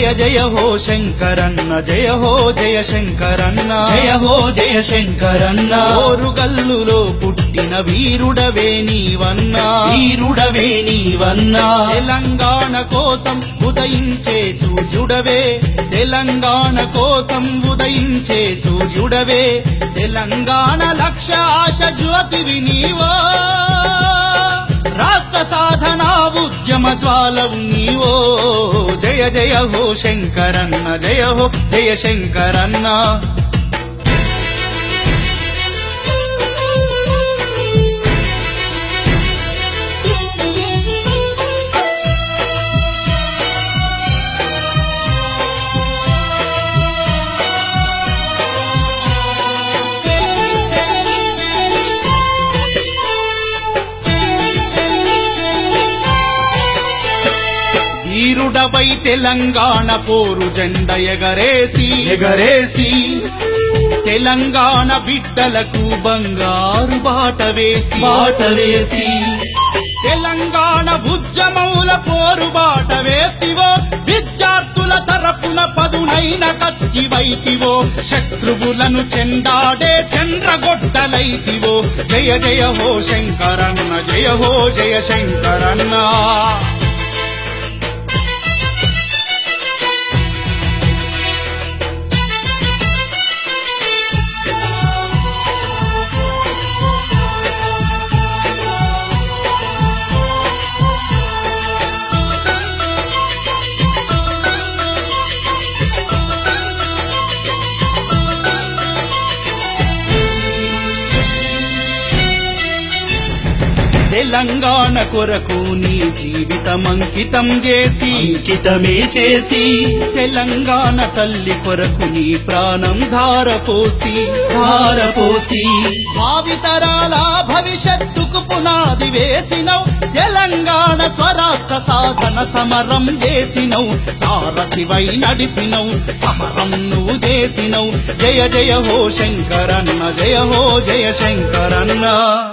జయ జయ హో శంకరన్న జయ హో జయ శంకరన్న జయ హో జయ శంకరన్న ఓరుగల్లులో పుట్టిన వీరుడవే నీవన్నా వీరుడవే నీవన్నా తెలంగాణ కోసం ఉదయించే సూర్యుడవే తెలంగాణ కోసం ఉదయించే సూర్యుడవే తెలంగాణ లక్ష్య ఆశ జ్యోతివి నీవో రాష్ట్ర సాధన ఉద్యమ జ్వాలవు నీవో జయ జయ హో శంకరన్న జయ హో జయ శంకరన్న వీరుడపై తెలంగాణ పోరు జెండ ఎగరేసి ఎగరేసి తెలంగాణ బిడ్డలకు బంగారు బాట వేసి బాట వేసి తెలంగాణ ఉద్యమముల పోరు బాట వేసివో విద్యార్థుల తరపున పదునైన కత్తి వైతివో శత్రువులను చెండాడే చంద్రగొడ్డలైతివో జయ జయ హో శంకరన్న జయ హో జయ శంకరన్న తెలంగాణ కొరకు నీ జీవితం అంకితం చేసి అంకితమే చేసి తెలంగాణ తల్లి కొరకు నీ ప్రాణం ధారపోసి ధారపోసి భావితరాల భవిష్యత్తుకు పునాది వేసినవు తెలంగాణ స్వరాష్ట్ర సాధన సమరం చేసినవు సారథివై నడిపినవు సమరం నువ్వు చేసినవు జయ జయ హో శంకరన్న జయ హో జయ శంకరన్న